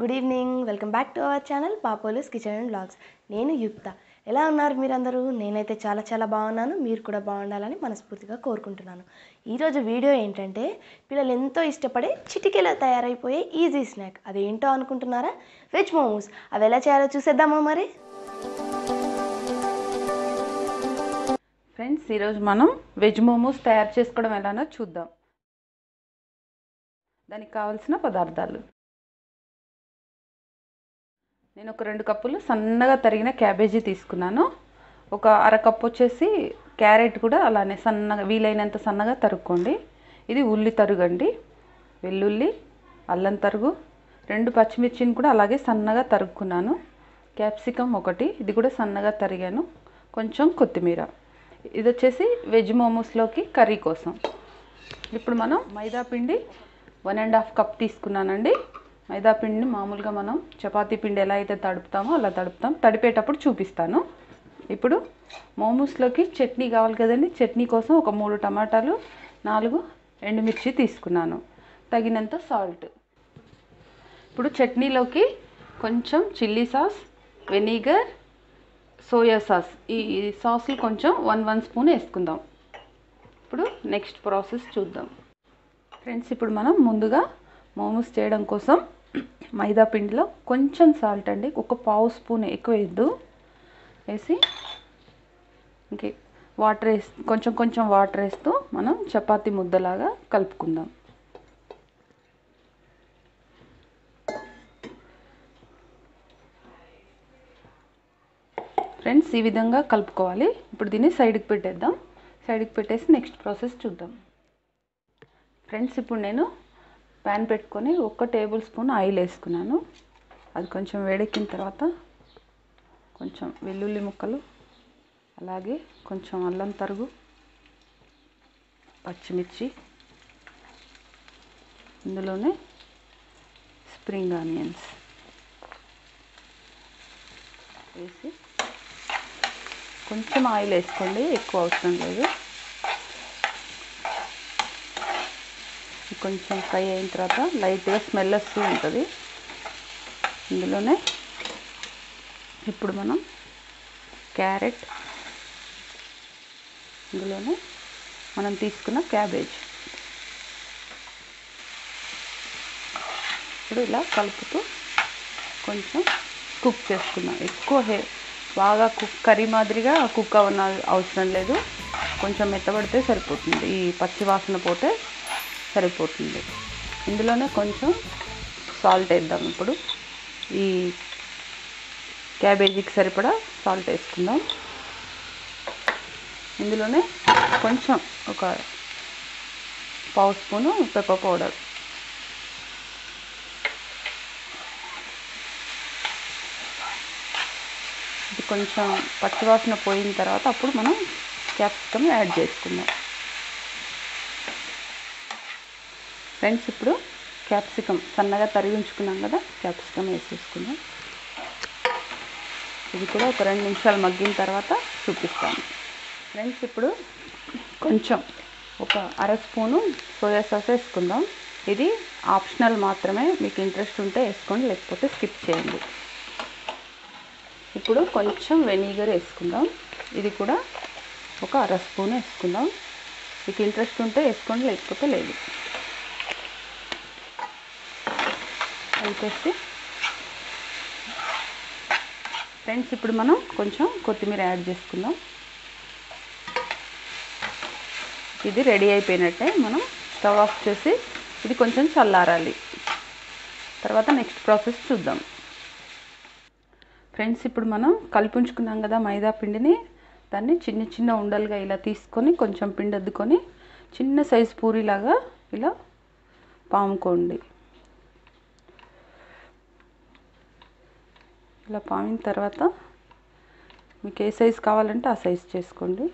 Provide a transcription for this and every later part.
good evening welcome back to our channel పాపోలస్ kitchen and blogs నేను యుక్త ఎలా ఉన్నారు మీరందరూ నేనైతే చాలా చాలా బాగున్నాను మీరు కూడా బాగుండాలని మనస్ఫూర్తిగా కోరుకుంటున్నాను ఈరోజు వీడియో ఏంటంటే పిల్లలు ఎంతో ఇష్టపడే చిటికెలో తయారైపోయే ఈజీ స్నాక్ అదేంటో అనుకుంటున్నారా వెజ్ మోమోస్ అవి ఎలా చేయాలో చూసేద్దామా మరి ఫ్రెండ్స్ ఈరోజు మనం వెజ్ మోమోస్ తయారు చేసుకోవడం ఎలానో చూద్దాం దానికి కావాల్సిన పదార్థాలు నేను ఒక రెండు కప్పులు సన్నగా తరిగిన క్యాబేజీ తీసుకున్నాను ఒక అర కప్పు వచ్చేసి క్యారెట్ కూడా అలానే సన్నగా వీలైనంత సన్నగా తరుక్కోండి ఇది ఉల్లి తరుగండి వెల్లుల్లి అల్లం తరుగు రెండు పచ్చిమిర్చిని కూడా అలాగే సన్నగా తరుక్కున్నాను క్యాప్సికమ్ ఒకటి ఇది కూడా సన్నగా తరిగాను కొంచెం కొత్తిమీర ఇది వచ్చేసి వెజ్ మోమోస్లోకి కర్రీ కోసం ఇప్పుడు మనం మైదా పిండి వన్ అండ్ హాఫ్ కప్ తీసుకున్నానండి మైదా పిండిని మామూలుగా మనం చపాతీ పిండి ఎలా అయితే తడుపుతామో అలా తడుపుతాం తడిపేటప్పుడు చూపిస్తాను ఇప్పుడు మోమోస్లోకి చట్నీ కావాలి కదండి చట్నీ కోసం ఒక మూడు టమాటాలు నాలుగు ఎండుమిర్చి తీసుకున్నాను తగినంత సాల్ట్ ఇప్పుడు చట్నీలోకి కొంచెం chilli sauce vinegar soya sauce ఈ ఈ సాస్లు కొంచెం వన్ వన్ స్పూన్ వేసుకుందాం ఇప్పుడు నెక్స్ట్ ప్రాసెస్ చూద్దాం ఫ్రెండ్స్ ఇప్పుడు మనం ముందుగా మోమోస్ చేయడం కోసం మైదా పిండిలో కొంచెం సాల్ట్ అండి ఒక పావు స్పూన్ ఎక్కువ వేయద్దు వేసి ఇంకే వాటర్ వేసి కొంచెం కొంచెం వాటర్ వేస్తూ మనం చపాతీ ముద్దలాగా కలుపుకుందాం ఫ్రెండ్స్ ఈ విధంగా కలుపుకోవాలి ఇప్పుడు దీన్ని సైడ్కి పెట్టేద్దాం సైడ్కి పెట్టేసి నెక్స్ట్ ప్రాసెస్ చూద్దాం ఫ్రెండ్స్ ఇప్పుడు నేను ప్యాన్ పెట్టుకొని ఒక్క టేబుల్ స్పూన్ ఆయిల్ వేసుకున్నాను అది కొంచెం వేడెక్కిన తర్వాత కొంచెం వెల్లుల్లి ముక్కలు అలాగే కొంచెం అల్లం తరుగు పచ్చిమిర్చి ఇందులోనే స్ప్రింగ్ ఆనియన్స్ వేసి కొంచెం ఆయిల్ వేసుకోండి ఎక్కువ అవసరం లేదు కొంచెం ఫ్రై అయిన తర్వాత లైట్గా స్మెల్ వస్తూ ఉంటుంది ఇందులోనే ఇప్పుడు మనం క్యారెట్ ఇందులోనే మనం తీసుకున్న క్యాబేజ్ ఇప్పుడు ఇలా కలుపుతూ కొంచెం కుక్ చేసుకుందాం ఎక్కువ హే బాగా కుక్ కర్రీ మాదిరిగా కుక్ అవ్వన అవసరం లేదు కొంచెం మెత్తబడితే సరిపోతుంది ఈ పచ్చి వాసన పోతే సరిపోతుంది ఇందులోనే కొంచెం సాల్ట్ వేద్దాం ఇప్పుడు ఈ క్యాబేజీకి సరిపడా సాల్ట్ వేసుకుందాం ఇందులోనే కొంచెం ఒక పావు స్పూను పెప్పర్ పౌడర్ ఇది కొంచెం పచ్చివాసన పోయిన తర్వాత అప్పుడు మనం క్యాప్సికమ్ యాడ్ చేసుకుందాం ఫ్రెండ్స్ ఇప్పుడు క్యాప్సికమ్ సన్నగా తరిగి ఉంచుకున్నాం కదా క్యాప్సికమ్ వేసేసుకుందాం ఇది కూడా ఒక రెండు నిమిషాలు మగ్గిన తర్వాత చూపిస్తాను ఫ్రెండ్స్ ఇప్పుడు కొంచెం ఒక అర స్పూను సోయా సాస్ వేసుకుందాం ఇది ఆప్షనల్ మాత్రమే మీకు ఇంట్రెస్ట్ ఉంటే వేసుకోండి లేకపోతే స్కిప్ చేయండి ఇప్పుడు కొంచెం వెనిగర్ వేసుకుందాం ఇది కూడా ఒక అర స్పూన్ వేసుకుందాం మీకు ఇంట్రెస్ట్ ఉంటే వేసుకోండి లేకపోతే లేదు కలిపేసి ఫ్రెండ్స్ ఇప్పుడు మనం కొంచెం కొత్తిమీర యాడ్ చేసుకుందాం ఇది రెడీ అయిపోయినట్టే మనం స్టవ్ ఆఫ్ చేసి ఇది కొంచెం చల్లారాలి తర్వాత నెక్స్ట్ ప్రాసెస్ చూద్దాం ఫ్రెండ్స్ ఇప్పుడు మనం కలిపి ఉంచుకున్నాం కదా మైదా పిండిని దాన్ని చిన్న చిన్న ఉండలుగా ఇలా తీసుకొని కొంచెం పిండి అద్దుకొని చిన్న సైజు పూరిలాగా ఇలా పాముకోండి ఇలా పామిన తర్వాత మీకు ఏ సైజు కావాలంటే ఆ సైజు చేసుకోండి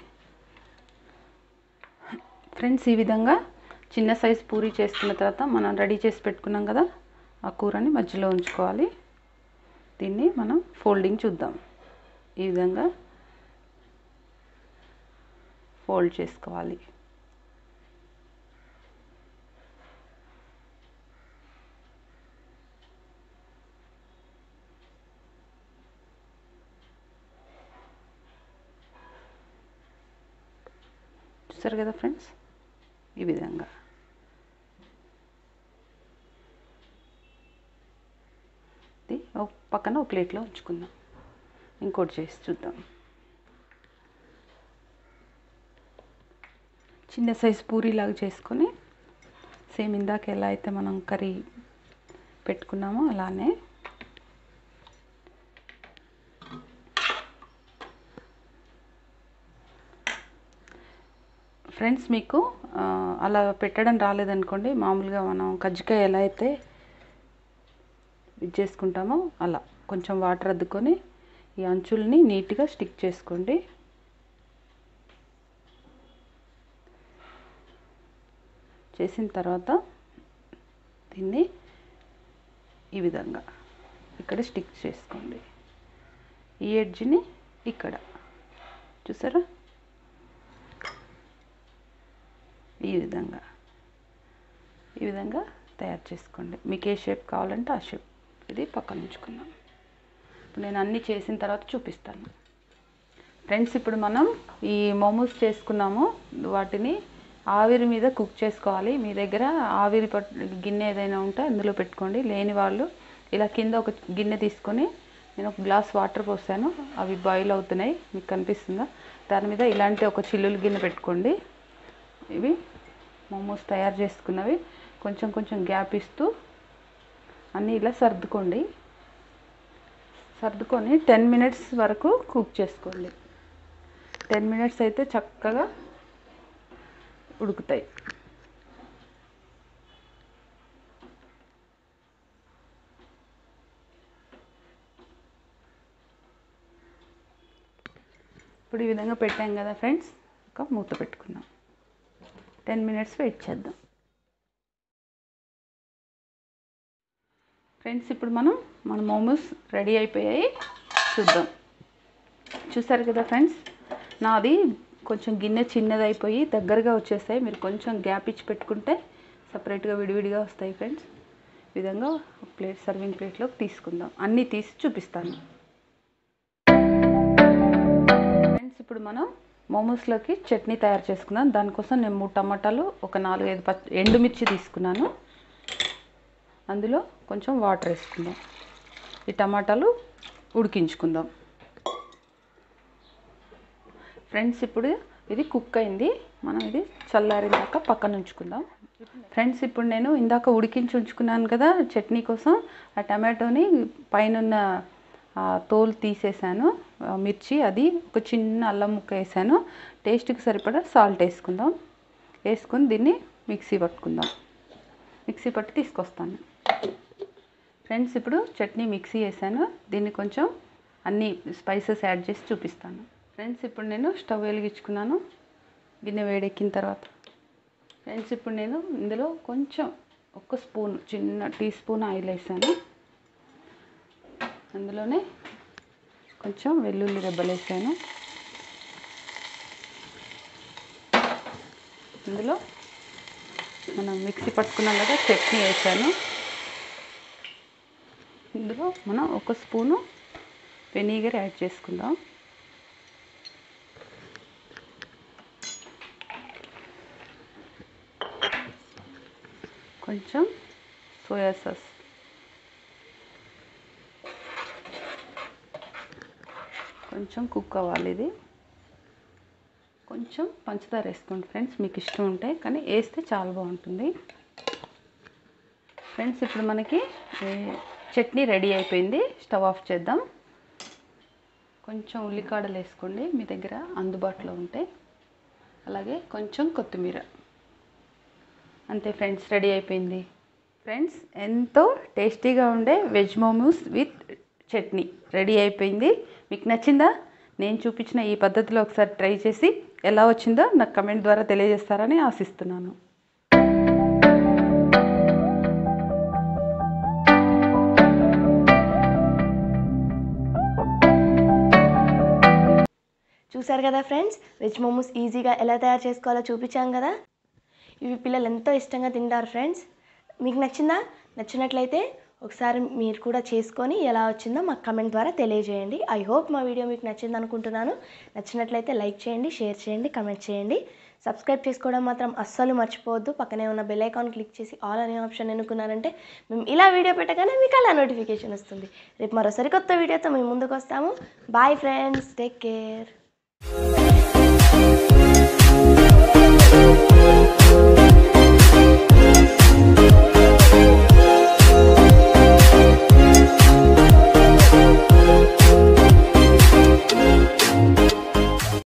ఫ్రెండ్స్ ఈ విధంగా చిన్న సైజు పూరి చేసుకున్న తర్వాత మనం రెడీ చేసి పెట్టుకున్నాం కదా ఆ కూరని మధ్యలో ఉంచుకోవాలి దీన్ని మనం ఫోల్డింగ్ చూద్దాం ఈ విధంగా ఫోల్డ్ చేసుకోవాలి చూస్తారు కదా ఫ్రెండ్స్ ఈ విధంగా ఇది ఒక పక్కన ఒక ప్లేట్లో ఉంచుకుందాం ఇంకోటి చేసి చూద్దాం చిన్న సైజు పూరీలాగా చేసుకొని సేమ్ ఇందాక ఎలా అయితే మనం కర్రీ పెట్టుకున్నామో అలానే ఫ్రెండ్స్ మీకు ఆ, అలా పెట్టడం రాలేదనుకోండి మామూలుగా మనం కజ్జికాయ ఎలా అయితే ఇది చేసుకుంటామో అలా కొంచెం వాటర్ అద్దుకొని ఈ అంచుల్ని నీట్గా స్టిక్ చేసుకోండి చేసిన తర్వాత దీన్ని ఈ విధంగా ఇక్కడ స్టిక్ చేసుకోండి ఈ ఎడ్జ్ని ఇక్కడ చూసారా ఈ విధంగా ఈ విధంగా తయారు చేసుకోండి మీకు ఏ షేప్ కావాలంటే ఆ షేప్ ఇది పక్కన ఉంచుకుందాం ఇప్పుడు నేను అన్నీ చేసిన తర్వాత చూపిస్తాను ఫ్రెండ్స్ ఇప్పుడు మనం ఈ మోమోస్ చేసుకున్నాము వాటిని ఆవిరి మీద కుక్ చేసుకోవాలి మీ దగ్గర ఆవిరి పట్ గిన్నె ఏదైనా ఉంటే అందులో పెట్టుకోండి లేని వాళ్ళు ఇలా కింద ఒక గిన్నె తీసుకొని నేను ఒక గ్లాస్ వాటర్ పోసాను అవి బాయిల్ అవుతున్నాయి మీకు కనిపిస్తుందా దాని మీద ఇలాంటి ఒక చిల్లులు గిన్నె పెట్టుకోండి ఇవి మోమోస్ తయారు చేసుకున్నవి కొంచెం కొంచెం గ్యాప్ ఇస్తూ అన్నీ ఇలా సర్దుకోండి సర్దుకొని టెన్ మినిట్స్ వరకు కుక్ చేసుకోండి టెన్ మినిట్స్ అయితే చక్కగా ఉడుకుతాయి ఇప్పుడు ఈ విధంగా పెట్టాం కదా ఫ్రెండ్స్ ఒక మూత పెట్టుకుందాం టెన్ మినిట్స్ వెయిట్ చేద్దాం ఫ్రెండ్స్ ఇప్పుడు మనం మన మోమోస్ రెడీ అయిపోయాయి చూద్దాం చూసారు కదా ఫ్రెండ్స్ నాది కొంచెం గిన్నె చిన్నది అయిపోయి దగ్గరగా వచ్చేస్తాయి మీరు కొంచెం గ్యాప్ ఇచ్చి పెట్టుకుంటే సపరేట్గా విడివిడిగా వస్తాయి ఫ్రెండ్స్ ఈ విధంగా ఒక ప్లేట్ సర్వింగ్ ప్లేట్లోకి తీసుకుందాం అన్నీ తీసి చూపిస్తాను ఫ్రెండ్స్ ఇప్పుడు మనం మోమోస్లోకి చట్నీ తయారు చేసుకుందాం దానికోసం నేను మూడు టమాటాలు ఒక నాలుగైదు పచ్చి ఎండుమిర్చి తీసుకున్నాను అందులో కొంచెం వాటర్ వేసుకుందాం ఈ టమాటాలు ఉడికించుకుందాం ఫ్రెండ్స్ ఇప్పుడు ఇది కుక్ అయింది మనం ఇది చల్లారినాక పక్కన ఉంచుకుందాం ఫ్రెండ్స్ ఇప్పుడు నేను ఇందాక ఉడికించి ఉంచుకున్నాను కదా చట్నీ కోసం ఆ టమాటోని పైన ఆ తోలు తీసేసాను ఆ మిర్చి అది ఒక చిన్న అల్లం ముక్క వేసాను టేస్ట్కి సరిపడా సాల్ట్ వేసుకుందాం వేసుకొని దీన్ని మిక్సీ పట్టుకుందాం మిక్సీ పట్టి తీసుకొస్తాను ఫ్రెండ్స్ ఇప్పుడు చట్నీ మిక్సీ వేసాను దీన్ని కొంచెం అన్ని స్పైసెస్ యాడ్ చేసి చూపిస్తాను ఫ్రెండ్స్ ఇప్పుడు నేను స్టవ్ వెలిగించుకున్నాను గిన్నె వేడెక్కిన తర్వాత ఫ్రెండ్స్ ఇప్పుడు నేను ఇందులో కొంచెం ఒక స్పూన్ చిన్న టీ స్పూన్ ఆయిల్ వేసాను అందులోనే కొంచెం వెల్లుల్లి రెబ్బలు వేసాను ఇందులో మనం మిక్సీ పట్టుకున్నాం కదా చట్నీ వేసాను ఇందులో మనం ఒక స్పూను వెనిగర్ యాడ్ చేసుకుందాం కొంచెం సోయా సాస్ కొంచెం కుక్ అవ్వాలి ఇది కొంచెం పంచదార వేసుకోండి ఫ్రెండ్స్ మీకు ఇష్టం ఉంటే కానీ వేస్తే చాలా బాగుంటుంది ఫ్రెండ్స్ ఇప్పుడు మనకి ఏ, చట్నీ రెడీ అయిపోయింది స్టవ్ ఆఫ్ చేద్దాం కొంచెం ఉల్లికాడలు వేసుకోండి మీ దగ్గర అందుబాటులో ఉంటే అలాగే కొంచెం కొత్తిమీర అంతే ఫ్రెండ్స్ రెడీ అయిపోయింది ఫ్రెండ్స్ ఎంతో టేస్టీగా ఉండే veg momos with chutney ready అయిపోయింది మీకు నచ్చిందా నేను చూపించిన ఈ పద్ధతిలో ఒకసారి ట్రై చేసి ఎలా వచ్చిందో నాకు కమెంట్ ద్వారా తెలియజేస్తారని ఆశిస్తున్నాను చూసారు కదా ఫ్రెండ్స్ వెజ్ మోమోస్ ఈజీగా ఎలా తయారు చేసుకోవాలో చూపించాం కదా ఇవి పిల్లలు ఎంతో ఇష్టంగా తింటారు ఫ్రెండ్స్ మీకు నచ్చిందా నచ్చినట్లయితే ఒకసారి మీరు కూడా చేసుకొని ఎలా వచ్చిందో మాకు కమెంట్ ద్వారా తెలియజేయండి ఐ హోప్ మా వీడియో మీకు నచ్చింది అనుకుంటున్నాను నచ్చినట్లయితే లైక్ చేయండి షేర్ చేయండి కమెంట్ చేయండి సబ్స్క్రైబ్ చేసుకోవడం మాత్రం అస్సలు మర్చిపోవద్దు పక్కనే ఉన్న బెల్ ఐకాన్ క్లిక్ చేసి ఆల్ అనే ఆప్షన్ ఎన్నుకున్నారంటే మేము ఇలా వీడియో పెట్టగానే మీకు అలా నోటిఫికేషన్ వస్తుంది రేపు మరో సరికొత్త వీడియోతో మేము ముందుకు వస్తాము బాయ్ ఫ్రెండ్స్ టేక్ కేర్